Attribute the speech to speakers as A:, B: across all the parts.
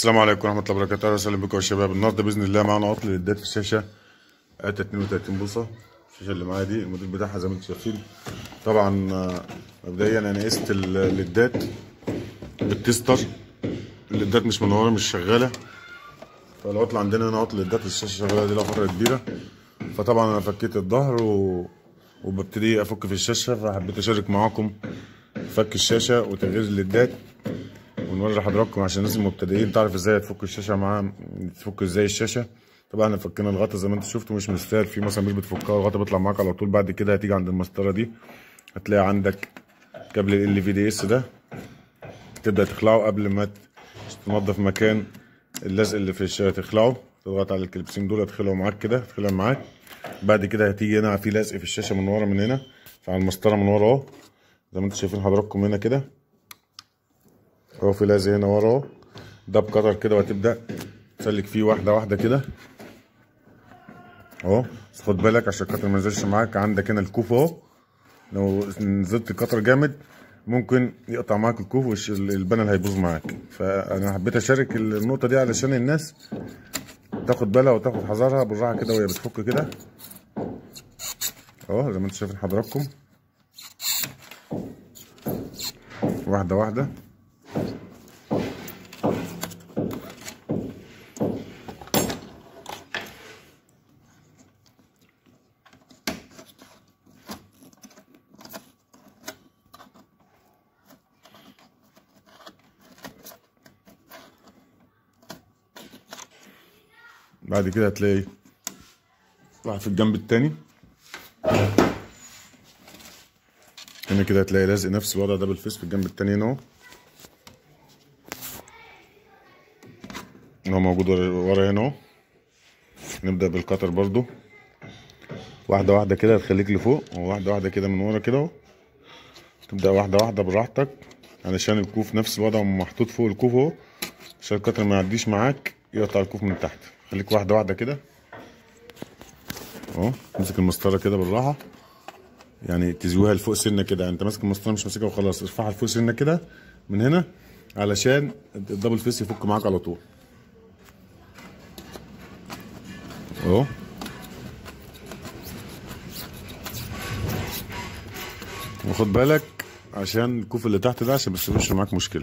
A: السلام عليكم ورحمة الله وبركاته، أهلا وسهلا بكم يا شباب، النهارده بإذن الله معانا عطل للدات في الشاشة آتا 32 بوصة، الشاشة اللي معايا دي الموديل بتاعها زي ما انتم شايفين، طبعا آه، مبدئيا أنا قست ال- الليدات بالتستر، الليدات مش منورة مش شغالة، فالعطل عندنا هنا عطل للدات الشاشة شغالة دي لها فترة كبيرة، فطبعا أنا فكيت الظهر و... وببتدي أفك في الشاشة فحبيت أشارك معاكم فك الشاشة وتغيير الليدات ونوري حضراتكم عشان الناس المبتدئين تعرف ازاي تفك الشاشه معاها تفك ازاي الشاشه طبعا احنا فكينا الغطا زي ما انتم شفتوا مش مستاهل في مسامير بتفكها الغطا بيطلع معاك على طول بعد كده هتيجي عند المسطره دي هتلاقي عندك كابل ال في دي اس ده تبدا تخلعه قبل ما تنظف مكان اللزق اللي في الشاشه تخلعه تضغط على الكليبسين دول هتخلعوا معاك كده تخلع معاك بعد كده هتيجي هنا في لزق في الشاشه من ورا من هنا فعلى المسطره من ورا اهو زي ما انتم شايفين حضراتكم هنا كده اهو في لازق هنا ورا اهو ده بقطر كده وهتبدا تسلك فيه واحده واحده كده اهو بس خد بالك عشان القطر ما ينزلش معاك عندك هنا الكوف اهو لو نزلت القطر جامد ممكن يقطع معاك الكوف والبانل هيبوظ معاك فانا حبيت اشارك النقطه دي علشان الناس تاخد بالها وتاخد حذرها بالراحه كده وهي بتفك كده اهو زي ما انتم شايفين حضراتكم واحده واحده بعد كده هتلاقي واحد في الجنب التاني هنا كده هتلاقي لازق نفس الوضع ده بالفيس في الجنب التاني هنا اهو هو موجود ورا ورا هنا اهو نبدأ بالقطر برضو واحدة واحدة كده هتخليك لفوق وواحدة واحدة كده من ورا كده اهو تبدأ واحدة واحدة براحتك علشان الكوف نفس الوضع محطوط فوق الكوف اهو عشان القطر ما يعديش معاك يقطع الكوف من تحت خليك واحدة واحدة كده اهو امسك المسطرة كده بالراحة يعني تزويها لفوق سنة كده يعني انت ماسك المسطرة مش ماسكها وخلاص ارفعها لفوق سنة كده من هنا علشان الدبل فيس يفك معاك على طول اهو وخد بالك عشان الكوف اللي تحت ده عشان ما يسيبش معاك مشكلة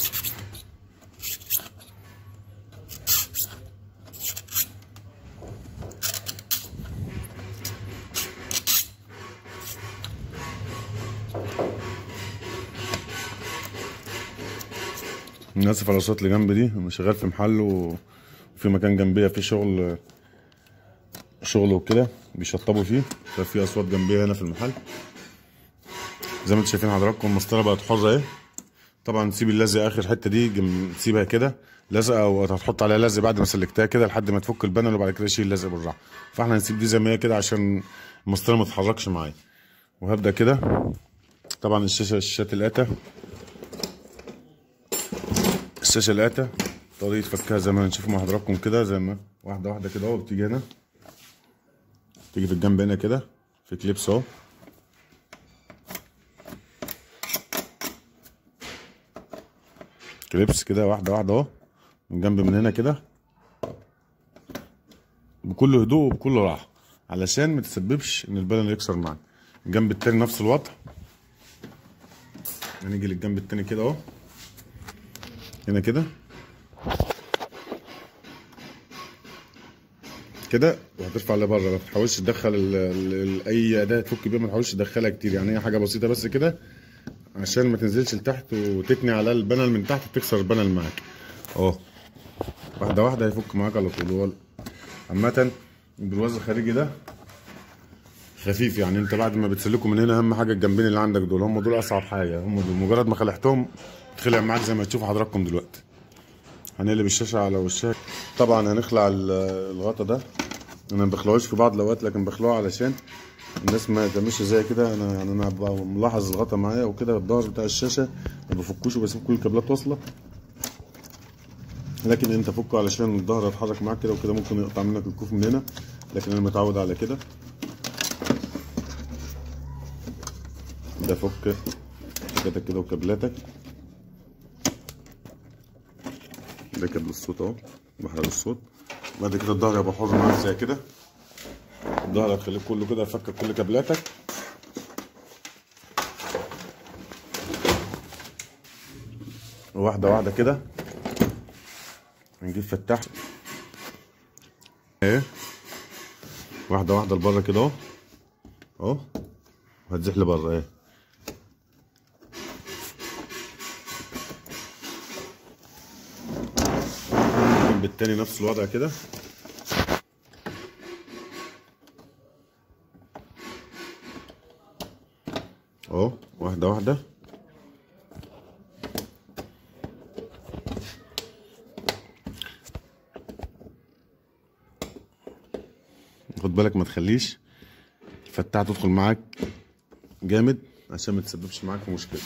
A: أنا اسف على الصوت اللي جنبي دي انا شغال في محل وفي مكان جنبيا فيه شغل شغل وكده بيشطبوا فيه ففي اصوات جنبيا هنا في المحل زي ما انتم شايفين حضراتكم المسطره بقت حره اهي طبعا تسيب اللزق اخر حته دي جم... تسيبها كده لزقه او هتحط عليها لزق بعد ما سلكتها كده لحد ما تفك البانل وبعد كده تشيل اللزق بالراحه فاحنا هنسيب دي زي ما هي كده عشان المسطره ما تتحركش معايا وهبدا كده طبعا الشاشه الشاشات الاتا الشاشه الاتا طريقه فكها زي ما هنشوف مع حضراتكم كده زي ما واحده واحده كده اهو بتيجي هنا تيجي في الجنب هنا كده في كليبس اهو كليبس كده واحده واحده اهو من جنب من هنا كده بكل هدوء وبكل راحه علشان ما تسببش ان البانل يكسر معاك الجنب التاني نفس الوضع هنيجي للجنب التاني كده اهو هنا كده كده وهترفع لبره ما تحاولش تدخل ال ال اي اداه تفك بيها ما تحاولش تدخلها كتير يعني هي حاجه بسيطه بس كده عشان ما تنزلش لتحت وتتني على البانل من تحت وتكسر البانل معاك اهو واحده واحده هيفك معاك على طول هو عامه البرواز الخارجي ده خفيف يعني انت بعد ما بتسلكوا من هنا اهم حاجه الجنبين اللي عندك دول هم دول اصعب حاجه هم دول مجرد ما خلعتهم تخلع معاك زي ما تشوفوا حضراتكم دلوقتي هنقلب الشاشه على وشها طبعا هنخلع ال- الغطا ده انا ما بخلعوش في بعض الاوقات لكن بخلعه علشان الناس ما تعملش زي كده انا يعني انا ببقى ملاحظ الغطا معايا وكده الظهر بتاع الشاشه ما بفكوش وبسيب كل الكابلات واصله لكن انت فكه علشان الظهر يتحرك معاك كده وكده ممكن يقطع منك الكوف من هنا لكن انا متعود على كده ده فك حاجاتك كده وكابلاتك ده كده الصوت اهو بحرق الصوت بعد كده الظهر يبقى حر معاك زي كده الظهر هتخليك كله كده فكك كل كابلاتك واحدة واحدة كده هنجيب فتاح ايه واحدة واحدة لبره كده اهو اهو وهتزح لبره ايه الجنب التاني نفس الوضع كده اهو واحدة واحدة خد بالك ما تخليش الفتاحة تدخل معاك جامد عشان ما تسببش معاك في مشكلة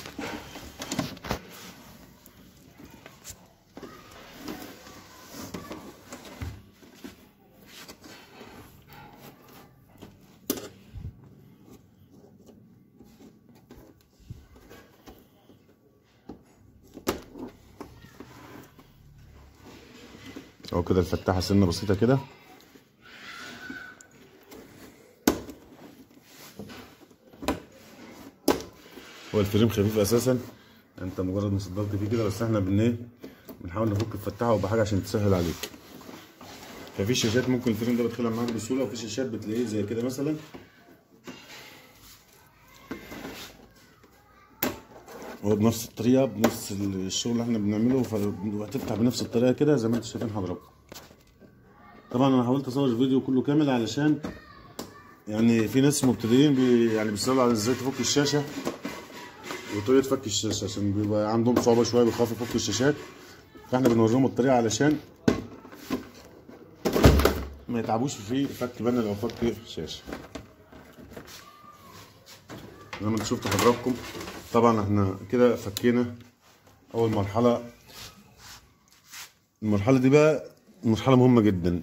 A: اهو كده الفتاحة سنة بسيطة كده هو الفريم خفيف اساسا انت مجرد ما صدرت فيه كده بس احنا بن ايه بنحاول نفك الفتاحه وبحاجه عشان تسهل عليك ففي شاشات ممكن الفريم ده بيدخلها معاك بسهوله وفي شاشات بتلاقيه زي كده مثلا هو بنفس الطريقه بنفس الشغل اللي احنا بنعمله وهتفتح بنفس الطريقه كده زي ما انتم شايفين حضراتكم طبعا انا حاولت اصور الفيديو كله كامل علشان يعني في ناس مبتدئين بي يعني بيسالوا على ازاي تفك الشاشه وطريقه فك الشاشه عشان بيبقى عندهم صعوبه شويه بيخافوا يفكوا الشاشات فاحنا بنوريهم الطريقه علشان ما يتعبوش في فك بانل او فك شاشه زي ما انتم شفتوا حضراتكم طبعا احنا كده فكينا اول مرحله المرحله دي بقى مرحله مهمه جدا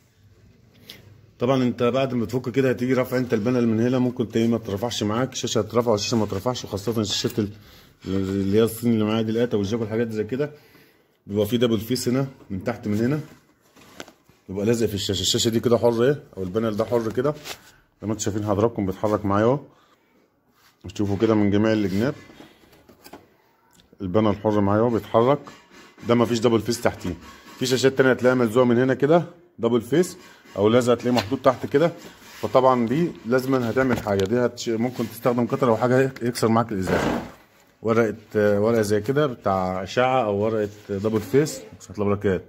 A: طبعا انت بعد ما تفك كده هتيجي رافع انت البانل من هنا ممكن تلاقيه ما ترفعش معاك الشاشه هترفع والشاشه ما ترفعش وخاصه الشاشات ال- اللي هي الصين اللي معايا دي الاتا والجاك والحاجات زي كده بيبقى في دبل فيس هنا من تحت من هنا بيبقى لازق في الشاشه الشاشه دي كده حر ايه او البانل ده حر كده زي ما انتم شايفين حضراتكم بيتحرك معايا اهو تشوفوا كده من جميع الجناب البانل حر معايا اهو بيتحرك ده مفيش دبل فيس تحتيه في شاشات تانية هتلاقيها ملزوقه من هنا كده دبل فيس او لازق هتلاقيه محطوط تحت كده فطبعا دي لازما هتعمل حاجه دي هتش... ممكن تستخدم قطر او حاجه يكسر معاك الازاز ورقه ورقه زي كده بتاع اشعه او ورقه دبل فيس ورحمه الله وبركاته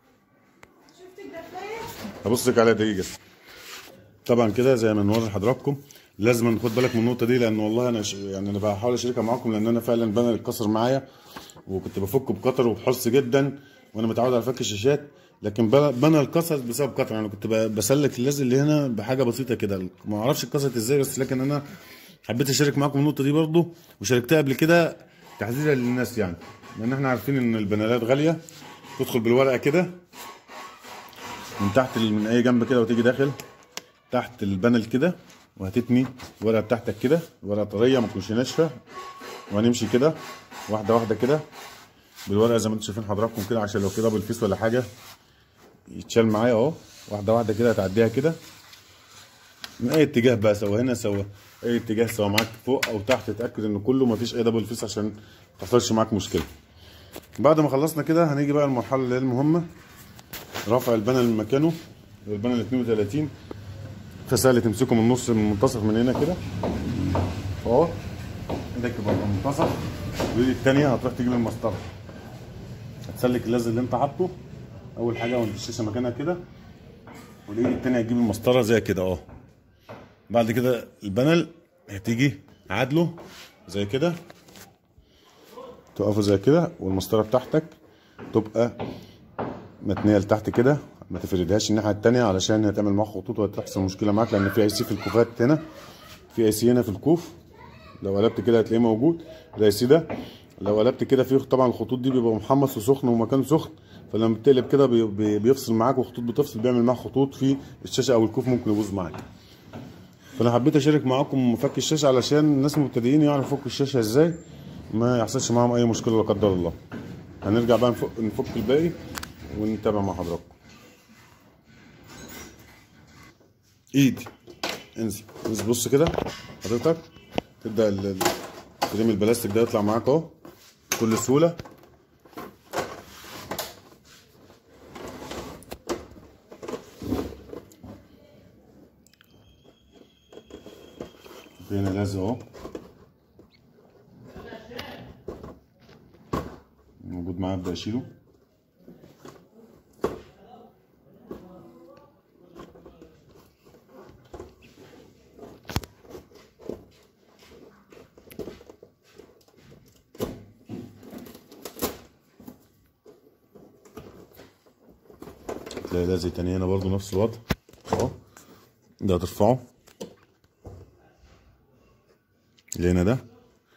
A: هبص لك عليها دقيقه طبعا كده زي ما نوري لحضراتكم لازم ناخد بالك من النقطه دي لان والله انا ش... يعني انا بحاول اشاركها معاكم لان انا فعلا بانل اتكسر معايا وكنت بفكه بقطر وبحرص جدا وانا متعود على فك الشاشات لكن بانل اتكسر بسبب قطر انا كنت ب- بسلك اللزق اللي هنا بحاجه بسيطه كده ما اعرفش اتكسرت ازاي بس لكن انا حبيت اشارك معاكم النقطه دي برضو وشاركتها قبل كده تحذيرا للناس يعني لان احنا عارفين ان البنالات غاليه تدخل بالورقه كده من تحت ال- من اي جنب كده وتيجي داخل تحت البانل كده وهتتني الورقه بتاعتك كده ورقه طريه ما تكونش ناشفه وهنمشي كده واحده واحده كده بالورقه زي ما انتم شايفين حضراتكم كده عشان لو كده بالفيس ولا حاجه يتشال معايا اهو واحده واحده كده هتعديها كده من اي اتجاه بقى سواء هنا سواء اي اتجاه سواء معاك فوق او تحت اتاكد ان كله مفيش اي دبل فيس عشان ما تحصلش معاك مشكله بعد ما خلصنا كده هنيجي بقى المرحله اللي هي المهمه رفع البانل من مكانه البانل 32 فسهل تمسكه من النص من المنتصف من هنا كده اهو ايدك يبقى في المنتصف والايد التانية هتروح تجيب المسطره هتسلك اللزق اللي انت حاطه اول حاجه وانت الشاشه مكانها كده والايد التانية هتجيب المسطره زي كده اهو بعد كده البانل هتيجي عادله زي كده تقفه زي كده والمسطره بتاعتك تبقى متنيه لتحت كده ما تفردهاش الناحيه التانية علشان هتعمل معاك خطوط وهتحصل مشكله معاك لان في اي سي في الكوفات هنا في اي سي هنا في الكوف لو قلبت كده هتلاقيه موجود الاي سي ده لو قلبت كده في طبعا الخطوط دي بيبقى محمص وسخن ومكانه سخن فلما بتقلب كده بي- بي- بيفصل معاك والخطوط بتفصل بيعمل معاك خطوط في الشاشه او الكوف ممكن يبوظ معاك فانا حبيت اشارك معاكم مفك الشاشه علشان الناس المبتدئين يعرفوا يفكوا الشاشه ازاي ما يحصلش معاهم اي مشكله لا قدر الله هنرجع بقى نفك, نفك الباقي ونتابع مع حضراتكم ايدي انزل انزل بص كده حضرتك تبدا ال- ال- الفريم البلاستيك ده يطلع معاك اهو بكل سهوله هنا لازق اهو موجود معاه ابدا اشيله تلاقي لازق تاني هنا برضو نفس الوضع اهو ده هترفعه اللي هنا ده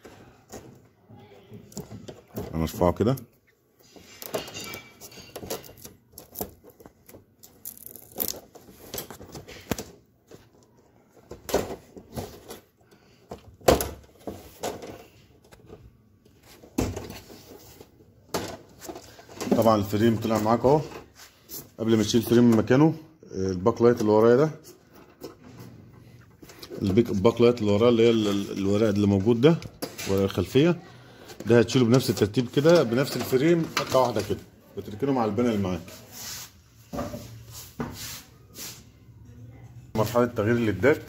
A: انا ارفعه كده طبعا الفريم طلع معاك اهو قبل ما تشيل الفريم من مكانه الباك لايت اللي ورايا ده البيك الباك لايت اللي وراه اللي هي ال- ال- الورق اللي موجود ده ورق الخلفيه ده هتشيله بنفس الترتيب كده بنفس الفريم قطعه واحده كده وتركنه مع البنا اللي معاك مرحله تغيير الليدات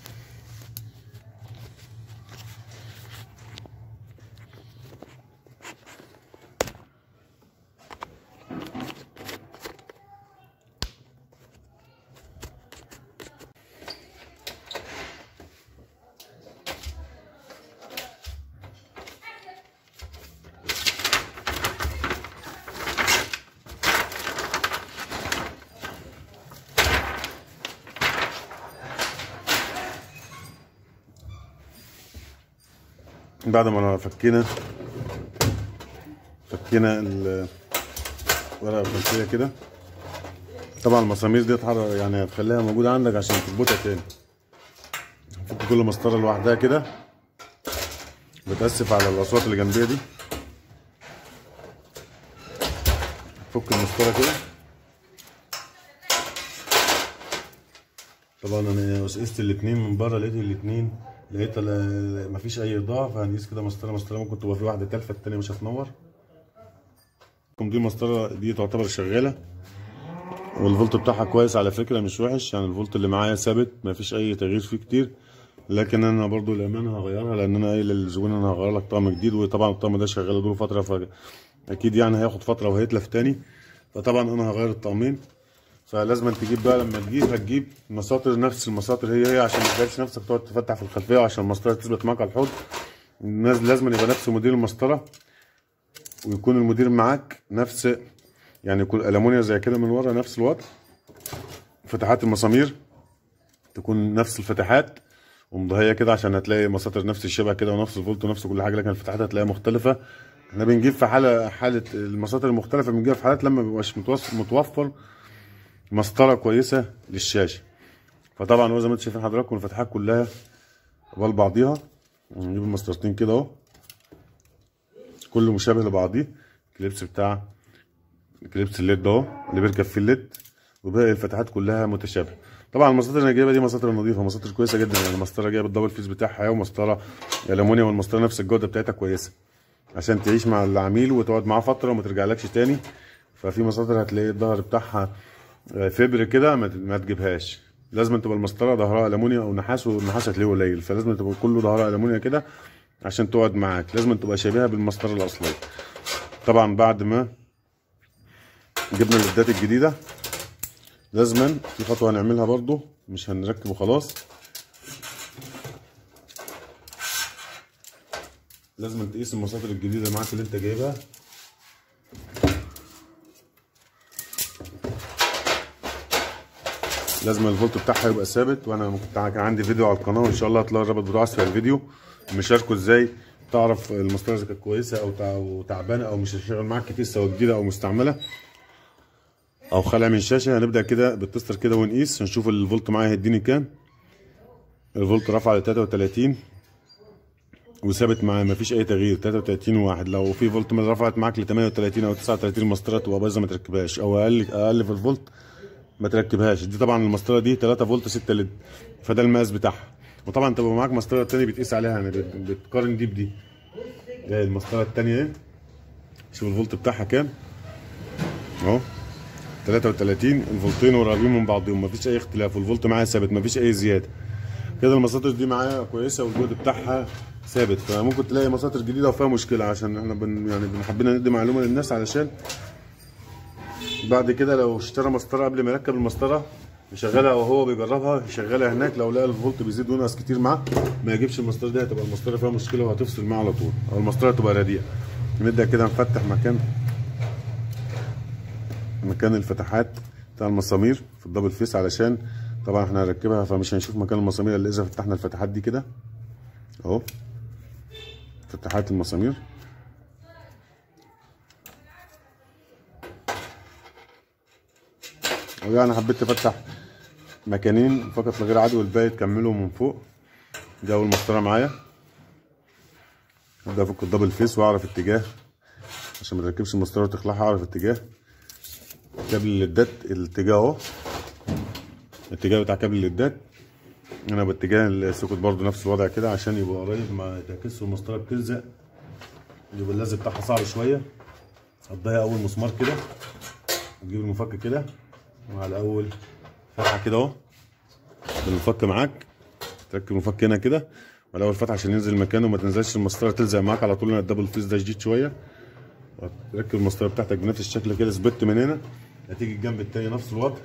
A: بعد ما فكينا فكينا ال- الورقه الخلفيه كده طبعا المسامير دي تحرر يعني هتخليها موجوده عندك عشان تربطها تاني فك كل مسطره لوحدها كده بتأسف على الاصوات اللي جنبيها دي فك المسطره كده طبعا انا قست الاتنين من بره لقيت الاتنين لقيت ال- مفيش اي اضاءه فهنقيس كده مسطره مسطره ممكن تبقى في واحده تالفه التانيه مش هتنور دي مسطره دي تعتبر شغاله والفولت بتاعها كويس على فكره مش وحش يعني الفولت اللي معايا ثابت مفيش اي تغيير فيه كتير لكن انا برضو للامانه هغيرها لان انا قايل للزبون انا هغير لك طقم جديد وطبعا الطقم ده شغال له فتره فاكيد يعني هياخد فتره وهيتلف تاني فطبعا انا هغير الطقمين فلازم تجيب بقى لما تجيب هتجيب مساطر نفس المساطر هي هي عشان ما تلاقيش نفسك تقعد تفتح في الخلفيه وعشان المسطره تثبت معاك على الحوض الناس لازم يبقى نفس مدير المسطره ويكون المدير معاك نفس يعني يكون ألمونيا زي كده من ورا نفس الوضع فتحات المسامير تكون نفس الفتحات ومضهيه كده عشان هتلاقي مساطر نفس الشبه كده ونفس الفولت ونفس كل حاجه لكن الفتحات هتلاقيها مختلفه احنا بنجيب في حاله حاله المساطر المختلفه بنجيبها في حالات لما بيبقاش متوص- متوفر مسطره كويسه للشاشه فطبعا هو زي ما انتم شايفين حضراتكم الفتحات كلها قبال بعضيها نجيب المسطرتين كده اهو كله مشابه لبعضيه الكليبس بتاع كليبس الليد ده اهو اللي بيركب فيه الليد وباقي الفتحات كلها متشابهه طبعا المساطر اللي انا جايبها دي مساطر نظيفه مساطر كويسه جدا يعني مسطره جايبه الدبل فيس بتاعها ومسطره الومنيوم والمسطره نفس الجوده بتاعتها كويسه عشان تعيش مع العميل وتقعد معاه فتره وما ترجعلكش تاني ففي مساطر هتلاقي الظهر بتاعها آه، فبر كده ما ت- ما تجيبهاش لازم تبقى المسطره ظهرها المونيا او نحاس والنحاس هتلاقيه قليل فلازم تبقى كله ظهرها المونيا كده عشان تقعد معاك لازم تبقى شبيهه بالمسطره الاصليه طبعا بعد ما جبنا الليدات الجديده لازما في خطوه هنعملها برضو مش هنركبه خلاص لازم تقيس المساطر الجديده معاك اللي انت جايبها لازم الفولت بتاعها يبقى ثابت وانا كنت كان عندي فيديو على القناه وان شاء الله هتلاقي الرابط بتاعه اسفل الفيديو مشاركه ازاي تعرف المسطره اذا كانت كويسه او تع- أو تعبانه او مش هتشتغل معاك كتير سواء جديده او مستعمله او خلع من الشاشه هنبدا كده بالتستر كده ونقيس هنشوف الفولت معايا هيديني كام الفولت رفع ل 33 وثابت معاه مفيش اي تغيير 33 واحد لو في فولت ما رفعت معاك ل 38 او 39 المسطره تبقى بايظه ما تركبهاش او اقل اقل في الفولت ما تركبهاش دي طبعا المسطره دي 3 فولت 6 لد فده المقاس بتاعها وطبعا تبقى معاك مسطره تانية بتقيس عليها يعني بت- بتقارن دي بدي ده المسطره التانية اهي شوف الفولت بتاعها كام اهو 33 الفولتين قريبين من بعضهم مفيش اي اختلاف والفولت معايا ثابت مفيش اي زياده كده المساطر دي معايا كويسه والجهد بتاعها ثابت فممكن تلاقي مساطر جديده وفيها مشكله عشان احنا بن يعني بنحبنا ندي معلومه للناس علشان بعد كده لو اشترى مسطره قبل ما يركب المسطره يشغلها وهو بيجربها يشغلها هناك لو لقى الفولت بيزيد وينقص كتير معاه ما يجيبش المسطره دي هتبقى المسطره فيها مشكله وهتفصل معاه على طول او المسطره تبقى رديئه نبدا كده نفتح مكان مكان الفتحات بتاع المسامير في الدبل فيس علشان طبعا احنا هنركبها فمش هنشوف مكان المسامير الا اذا فتحنا الفتحات دي كده اهو فتحات المسامير يعني حبيت افتح مكانين فقط لغير عدو والباقي تكمله من فوق دي اول مسطره معايا ابدا افك الدبل فيس واعرف اتجاه عشان ما تركبش المسطره وتخلعها اعرف اتجاه كابل الليدات الاتجاه اهو الاتجاه بتاع كابل الليدات انا باتجاه السوكت برضو نفس الوضع كده عشان يبقى قريب ما يتعكسش والمسطره بتلزق يبقى اللزق بتاعها صعب شويه هتضيق اول مسمار كده وتجيب المفك كده وعلى اول فتحه كده اهو بالمفك معاك تركب المفك هنا كده وعلى اول فتحه عشان ينزل مكانه وما تنزلش المسطره تلزق معاك على طول لان الدبل فيس ده شديد شويه تركب المسطره بتاعتك بنفس الشكل كده سبت من هنا هتيجي الجنب التاني نفس الوضع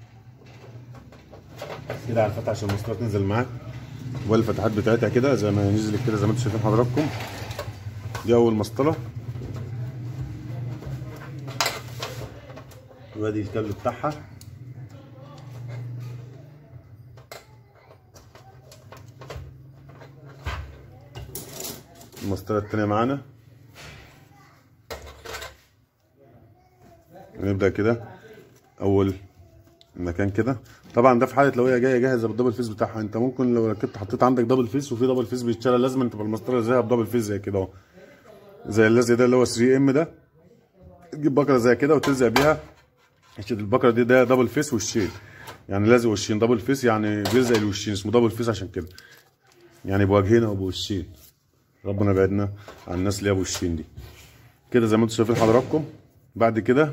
A: كده على الفتحه عشان المسطره تنزل معاك والفتحات بتاعتها كده زي ما نزلت كده زي ما انتم شايفين حضراتكم دي اول مسطره وادي الكابل بتاعها المسطره التانيه معانا نبدا كده اول المكان كده طبعا ده في حاله لو هي جايه جاهزه بالدبل فيس بتاعها انت ممكن لو ركبت حطيت عندك دبل فيس وفي دبل فيس بيتشال لازم تبقى المسطره زيها بدبل فيس زي كده اهو زي اللزق ده اللي هو 3 ام ده تجيب بكره زي كده وتلزق بيها عشان البكره دي ده دبل فيس وشين يعني لازق وشين دبل فيس يعني بيلزق الوشين اسمه دبل فيس عشان كده يعني بوجهين او بوشين ربنا يبعدنا عن الناس اللي هي بوشين دي كده زي ما انتم شايفين حضراتكم بعد كده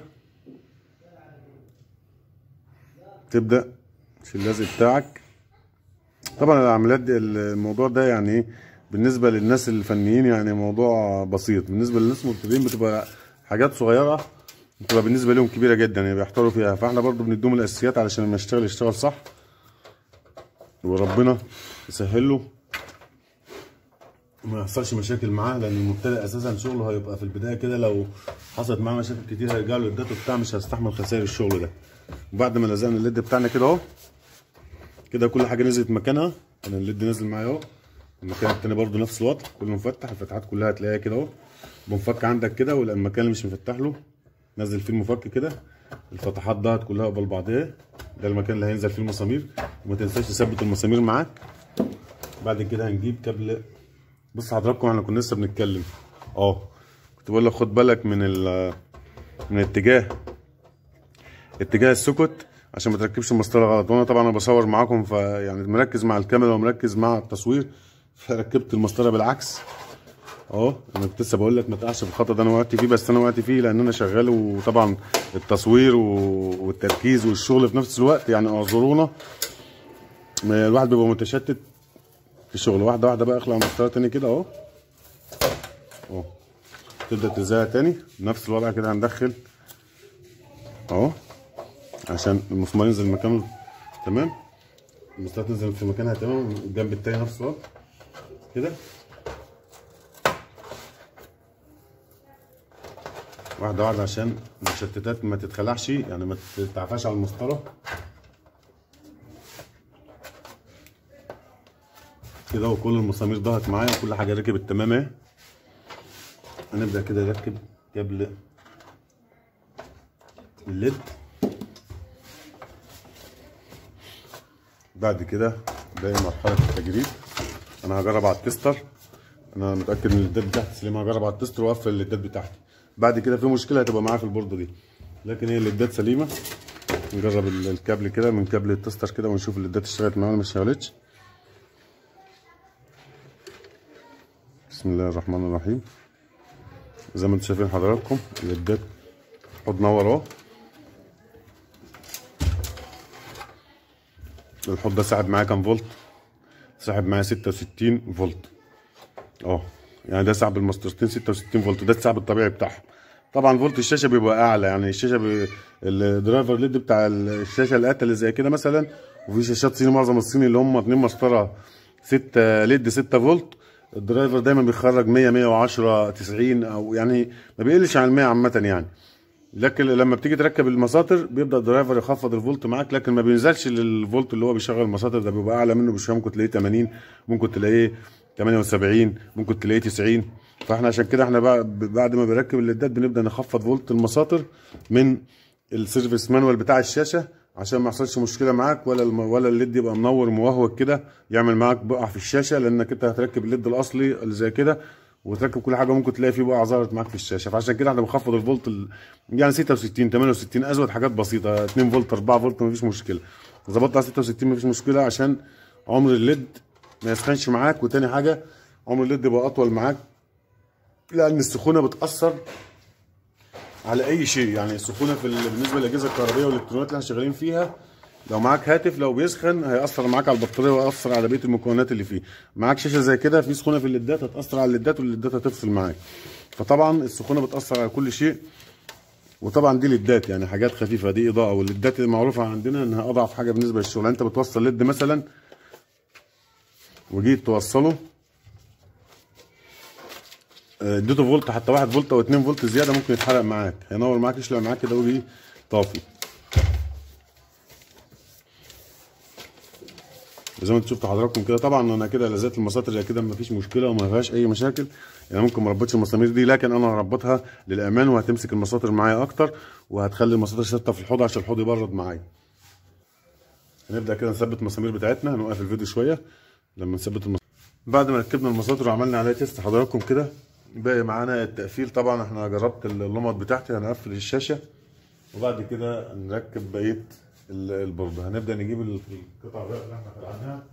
A: تبدا في اللزق بتاعك طبعا العمليات دي الموضوع ده يعني ايه بالنسبه للناس الفنيين يعني موضوع بسيط بالنسبه للناس المبتدئين بتبقى حاجات صغيره بتبقى بالنسبه لهم كبيره جدا يعني بيحتاروا فيها فاحنا برضو بنديهم الاساسيات علشان لما يشتغل يشتغل صح وربنا يسهل له ما يحصلش مشاكل معاه لان المبتدئ اساسا شغله هيبقى في البدايه كده لو حصلت معاه مشاكل كتير هيرجع له الداتا بتاع مش هيستحمل خسائر الشغل ده وبعد ما لزقنا الليد بتاعنا كده اهو كده كل حاجه نزلت مكانها انا الليد نازل معايا اهو المكان التاني برضو نفس الوضع كله مفتح الفتحات كلها هتلاقيها كده اهو بنفك عندك كده والمكان اللي مش مفتح له نزل فيه المفك كده الفتحات ضاعت كلها قبل بعضها ده المكان اللي هينزل فيه المسامير وما تنساش تثبت المسامير معاك بعد كده هنجيب كابل بص حضراتكم احنا كنا لسه بنتكلم اه كنت بقول لك خد بالك من ال من اتجاه اتجاه السكت عشان ما تركبش المسطره غلط وانا طبعا انا بصور معاكم فيعني مركز مع الكاميرا ومركز مع التصوير فركبت المسطره بالعكس اهو انا كنت لسه بقول لك ما تقعش في الخطا ده انا وقعت فيه بس انا وقعت فيه لان انا شغال وطبعا التصوير و- والتركيز والشغل في نفس الوقت يعني اعذرونا ما الواحد بيبقى متشتت في الشغل واحده واحده بقى اخلع المسطره تاني كده اهو اهو تبدا تلزقها تاني نفس الوضع كده هندخل اهو عشان المسمار ينزل مكانه تمام المسطره تنزل في مكانها تمام الجنب التاني نفس الوضع كده واحدة واحدة عشان المشتتات ما تتخلعش يعني ما تتعفاش على المسطرة كده وكل المسامير ضغط معايا وكل حاجة ركبت تمام اهي هنبدأ كده نركب كابل الليد بعد كده باقي مرحلة التجريد انا هجرب على التستر انا متاكد ان الليدات بتاعتي سليمه هجرب على التستر واقفل الليدات بتاعتي بعد كده في مشكله هتبقى معايا في البورده دي لكن هي الليدات سليمه نجرب ال- الكابل كده من كابل التستر كده ونشوف الليدات اشتغلت معانا ولا ما اشتغلتش بسم الله الرحمن الرحيم زي ما انتم شايفين حضراتكم الليدات حط نور اهو الحوض ده ساحب معايا كام فولت ساحب معايا 66 فولت اه يعني ده سحب المسطرتين 66 فولت ده السحب الطبيعي بتاعهم طبعا فولت الشاشه بيبقى اعلى يعني الشاشه بي... الدرايفر ليد بتاع الشاشه الاتل اللي زي كده مثلا وفي شاشات صيني معظم الصيني اللي هم اتنين مسطره 6 ليد 6 فولت الدرايفر دايما بيخرج 100 110 90 او يعني ما بيقلش عن 100 عامه يعني لكن لما بتيجي تركب المساطر بيبدا الدرايفر يخفض الفولت معاك لكن ما بينزلش للفولت اللي هو بيشغل المساطر ده بيبقى اعلى منه بشويه ممكن تلاقيه 80 ممكن تلاقيه 78 ممكن تلاقيه 90 فاحنا عشان كده احنا بقى بعد ما بنركب الليدات بنبدا نخفض فولت المساطر من السيرفيس مانوال بتاع الشاشه عشان ما يحصلش مشكله معاك ولا الم... ولا الليد يبقى منور موهوج كده يعمل معاك بقع في الشاشه لانك انت هتركب الليد الاصلي اللي زي كده وتركب كل حاجه ممكن تلاقي فيه بقع ظهرت معاك في الشاشه فعشان كده احنا بنخفض الفولت ال... يعني 66 68 ازود حاجات بسيطه 2 فولت 4 فولت مفيش مشكله ظبطت على 66 مفيش مشكله عشان عمر الليد ما يسخنش معاك وتاني حاجه عمر الليد يبقى اطول معاك لان السخونه بتاثر على اي شيء يعني السخونه في ال- بالنسبه للاجهزه الكهربائيه والالكترونيات اللي احنا شغالين فيها لو معاك هاتف لو بيسخن هيأثر معاك على البطاريه ويأثر على بقيه المكونات اللي فيه معاك شاشه زي كده في سخونه في الليدات هتأثر على الليدات والليدات هتفصل معاك فطبعا السخونه بتأثر على كل شيء وطبعا دي ليدات يعني حاجات خفيفه دي اضاءه والليدات معروفه عندنا انها اضعف حاجه بالنسبه للشغل انت بتوصل ليد مثلا وجيت توصله آه، اديته فولت حتى واحد فولت او اتنين فولت زياده ممكن يتحرق معاك هينور معاك يشلع معاك كده ويجي طافي زي ما انتوا شفتوا حضراتكم كده طبعا انا كده لزقت المساطر زي كده مفيش مشكله وما فيهاش اي مشاكل يعني ممكن ما اربطش المسامير دي لكن انا هربطها للامان وهتمسك المساطر معايا اكتر وهتخلي المساطر ثابته في الحوض عشان الحوض يبرد معايا هنبدا كده نثبت المسامير بتاعتنا هنوقف الفيديو شويه لما نثبت المسامير بعد ما ركبنا المساطر وعملنا عليها تيست حضراتكم كده باقي معانا التقفيل طبعا احنا جربت اللمط بتاعتي هنقفل الشاشه وبعد كده نركب بقيه ال- البورده هنبدا نجيب ال- القطع بقى اللي احنا فرعناها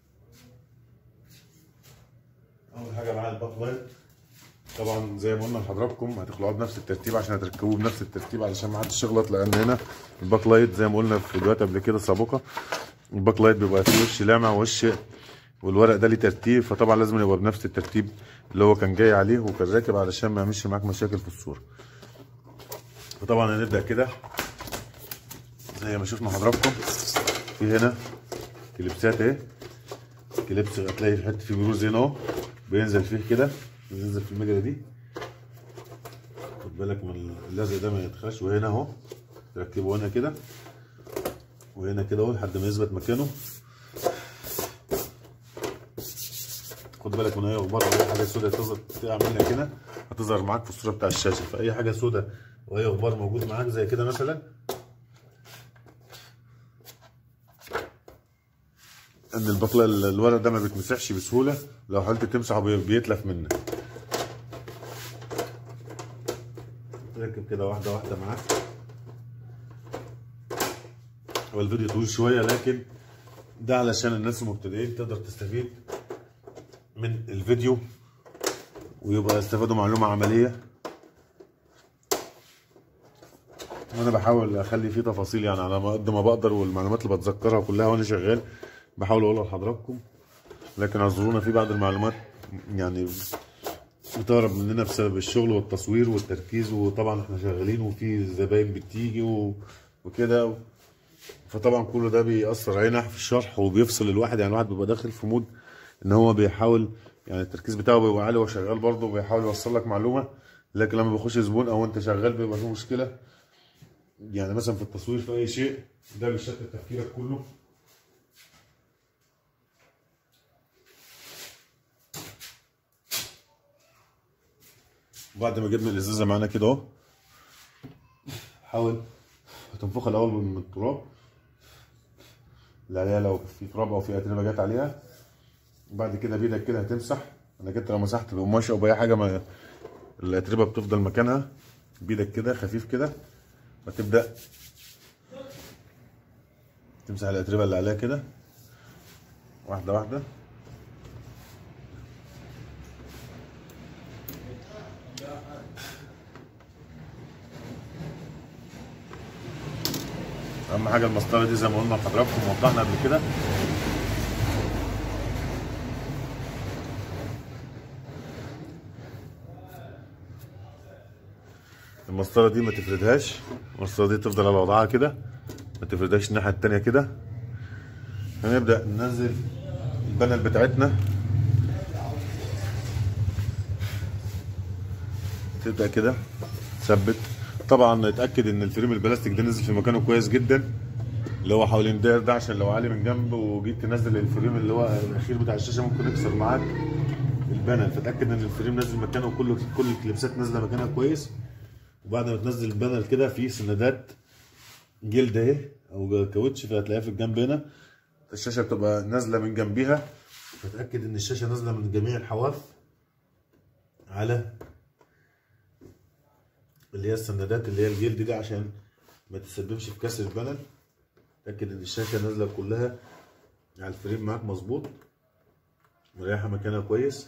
A: اول حاجه معانا الباك لايت طبعا زي ما قلنا لحضراتكم هتخلعوه بنفس الترتيب عشان هتركبوه بنفس الترتيب علشان ما حدش يغلط لان هنا الباك لايت زي ما قلنا في فيديوهات قبل كده سابقه الباك لايت بيبقى فيه وش لامع ووش والورق ده ليه ترتيب فطبعا لازم يبقى بنفس الترتيب اللي هو كان جاي عليه وكان راكب علشان ما يعملش معاك مشاكل في الصوره فطبعا هنبدا كده زي ما شفنا حضراتكم في هنا كليبسات اهي كليبس هتلاقي في حته فيه بروز هنا اهو بينزل فيه كده بينزل في المجرة دي خد بالك من اللزق ده ما يدخلش وهنا اهو تركبه هنا كده وهنا كده اهو لحد ما يثبت مكانه خد بالك من اي غبار او اي حاجه سوداء تظهر تعملها كده هتظهر معاك في الصوره بتاع الشاشه فاي حاجه سوداء واي غبار موجود معاك زي كده مثلا ان البطله الورق ده ما بيتمسحش بسهوله لو حاولت تمسحه بي- بيتلف منك ركب كده واحده واحده معاك هو الفيديو طويل شويه لكن ده علشان الناس المبتدئين تقدر تستفيد من الفيديو ويبقى يستفادوا معلومه عمليه وانا بحاول اخلي فيه تفاصيل يعني على قد ما بقدر والمعلومات اللي بتذكرها كلها وانا شغال بحاول اقولها لحضراتكم لكن اعذرونا في بعض المعلومات يعني بتهرب مننا بسبب الشغل والتصوير والتركيز وطبعا احنا شغالين وفي زباين بتيجي و... وكده و... فطبعا كل ده بيأثر علينا في الشرح وبيفصل الواحد يعني الواحد بيبقى داخل في مود ان هو بيحاول يعني التركيز بتاعه بيبقى عالي وهو شغال برضه بيحاول يوصل لك معلومه لكن لما بيخش زبون او انت شغال بيبقى فيه مشكله يعني مثلا في التصوير في اي شيء ده بيشتت تفكيرك كله بعد ما جبنا الازازه معانا كده اهو حاول تنفخها الاول من التراب اللي عليها لو في تراب او في اتربه جت عليها وبعد كده بايدك كده هتمسح انك انت لو مسحت بقماشه او باي حاجه ما الاتربه بتفضل مكانها بايدك كده خفيف كده وتبدا تمسح الاتربه اللي عليها كده واحده واحده اهم حاجه المسطره دي زي ما قلنا لحضراتكم وضحنا قبل كده المسطره دي ما تفردهاش المسطره دي تفضل على وضعها كده ما تفردهاش الناحيه التانيه كده هنبدا ننزل البانل بتاعتنا تبدا كده تثبت طبعا اتاكد ان الفريم البلاستيك ده نزل في مكانه كويس جدا اللي هو حوالين داير ده عشان لو عالي من جنب وجيت تنزل الفريم اللي هو الاخير بتاع الشاشه ممكن يكسر معاك البانل فتاكد ان الفريم نازل مكانه وكل كل الكليبسات نازله مكانها كويس وبعد ما تنزل البانل كده في سندات جلد اهي او كاوتش فهتلاقيها في الجنب هنا الشاشه بتبقى نازله من جنبيها فتاكد ان الشاشه نازله من جميع الحواف على اللي هي السندات اللي هي الجلد دي عشان ما تسببش في كسر البانل تاكد ان الشاشه نازله كلها على الفريم معاك مظبوط مريحه مكانها كويس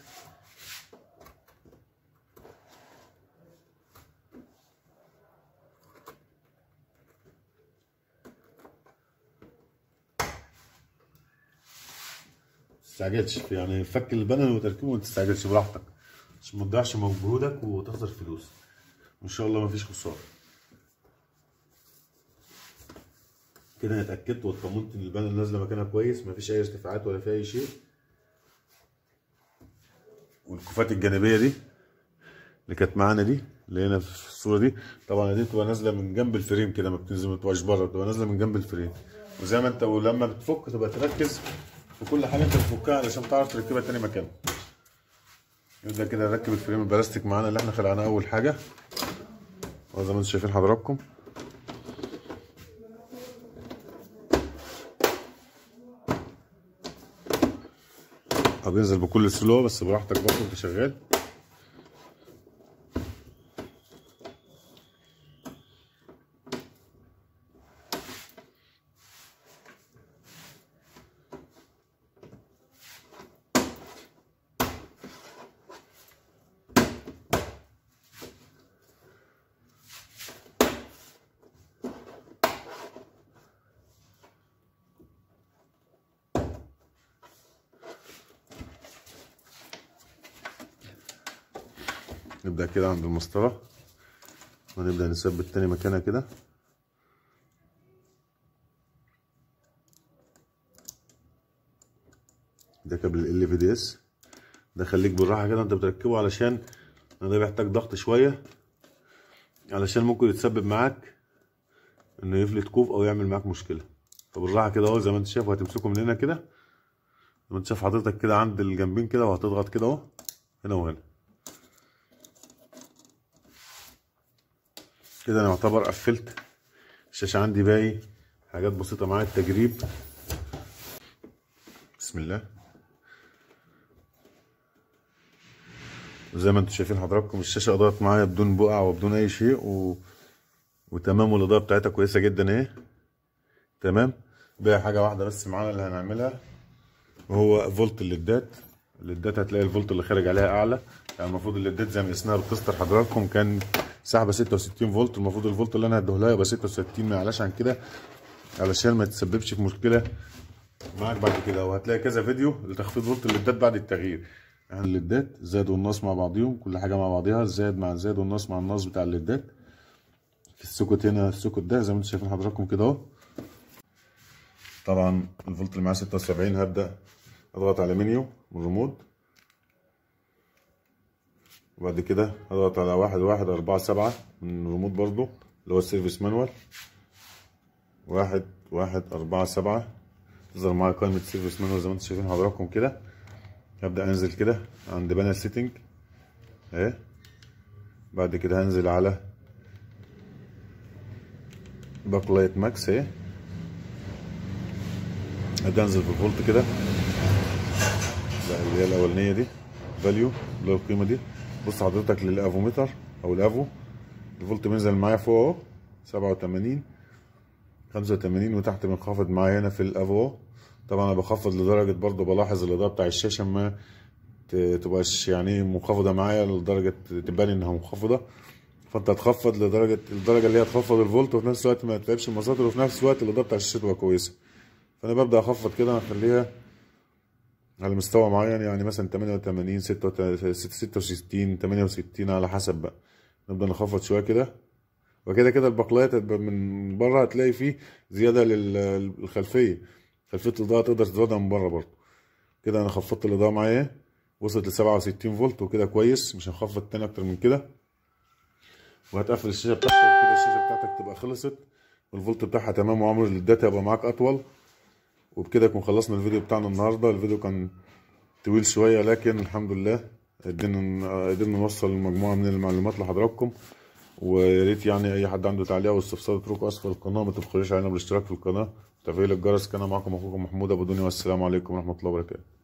A: تستعجلش يعني فك البانل وتركيبه ما تستعجلش براحتك عشان ما تضيعش مجهودك وتخسر فلوس وان شاء الله مفيش خساره كده انا اتاكدت واطمنت ان البانل نازله مكانها كويس مفيش اي ارتفاعات ولا في اي شيء والكوفات الجانبيه دي اللي كانت معانا دي اللي هنا في الصوره دي طبعا دي بتبقى نازله من جنب الفريم كده ما بتنزل ما بتبقاش بره بتبقى نازله من جنب الفريم وزي ما انت ولما بتفك تبقى تركز في كل حاجه انت بتفكها علشان تعرف تركبها تاني مكانها نبدا كده نركب الفريم البلاستيك معانا اللي احنا خلعناه اول حاجه وزي ما انتم شايفين حضراتكم او بينزل بكل سلو بس براحتك برضه انت شغال نبدأ كده عند المسطرة ونبدأ نثبت تاني مكانها كده ده كابل ال في دي اس ده خليك بالراحة كده انت بتركبه علشان ده بيحتاج ضغط شوية علشان ممكن يتسبب معاك انه يفلت كوف او يعمل معاك مشكلة فبالراحة كده اهو زي ما انت شايف وهتمسكه من هنا كده زي ما انت شايف حضرتك كده عند الجنبين كده وهتضغط كده اهو هنا وهنا كده انا يعتبر قفلت الشاشه عندي باقي حاجات بسيطه معايا التجريب بسم الله وزي ما انتم شايفين حضراتكم الشاشه اضاءت معايا بدون بقع وبدون اي شيء و... وتمام والاضاءه بتاعتها كويسه جدا اهي تمام باقي حاجه واحده بس معانا اللي هنعملها وهو فولت الليدات الليدات هتلاقي الفولت اللي خارج عليها اعلى يعني المفروض الليدات زي ما قسناها بتستر حضراتكم كان سحبه 66 فولت المفروض الفولت اللي انا هديه لها يبقى 66 ما يعلاش عن كده علشان ما تسببش في مشكله معاك بعد كده وهتلاقي كذا فيديو لتخفيض فولت الليدات بعد التغيير يعني الليدات زاد والناقص مع بعضيهم كل حاجه مع بعضيها الزاد مع الزاد والناقص مع الناقص بتاع الليدات في السوكت هنا السوكت ده زي ما انتم شايفين حضراتكم كده اهو طبعا الفولت اللي معاه 76 هبدا اضغط على منيو من الريموت وبعد كده اضغط على واحد واحد اربعة سبعة من الريموت برضو اللي هو السيرفيس مانوال واحد واحد أربعة سبعة تظهر معايا قائمة سيرفيس مانوال زي ما انتم شايفين حضراتكم كده هبدأ انزل كده عند بانل سيتنج اهي بعد كده هنزل على باك لايت ماكس اهي هبدأ انزل في الفولت كده اللي هي الأولانية دي فاليو اللي هو القيمه دي بص حضرتك للافومتر او الافو الفولت بينزل معايا فوق اهو 87 85 وتحت بنخفض معايا هنا في الافو طبعا انا بخفض لدرجه برضو بلاحظ الاضاءه بتاع الشاشه ما ت- تبقاش يعني منخفضه معايا لدرجه تبان انها منخفضه فانت هتخفض لدرجه الدرجه اللي هي تخفض الفولت وفي نفس الوقت ما تتعبش المساطر وفي نفس الوقت الاضاءه بتاع الشاشه تبقى كويسه فانا ببدا اخفض كده اخليها على مستوى معين يعني مثلا 88 66 68 على حسب بقى نبدا نخفض شويه كده وكده كده البقلايات هتبقى من بره هتلاقي فيه زياده لل- للخلفيه خلفيه الاضاءه تقدر تزودها من بره برضه كده انا خفضت الاضاءه معايا وصلت ل 67 فولت وكده كويس مش هنخفض تاني اكتر من كده وهتقفل الشاشه بتاعتك وكده الشاشه بتاعتك تبقى خلصت والفولت بتاعها تمام وعمر الداتا يبقى معاك اطول وبكده يكون خلصنا الفيديو بتاعنا النهارده الفيديو كان طويل شويه لكن الحمد لله قدرنا قدرنا نوصل مجموعه من المعلومات لحضراتكم ويا ريت يعني اي حد عنده تعليق او استفسار اتركوا اسفل القناه ما تبخلوش علينا بالاشتراك في القناه وتفعيل الجرس كان معكم اخوكم محمود ابو دنيا والسلام عليكم ورحمه الله وبركاته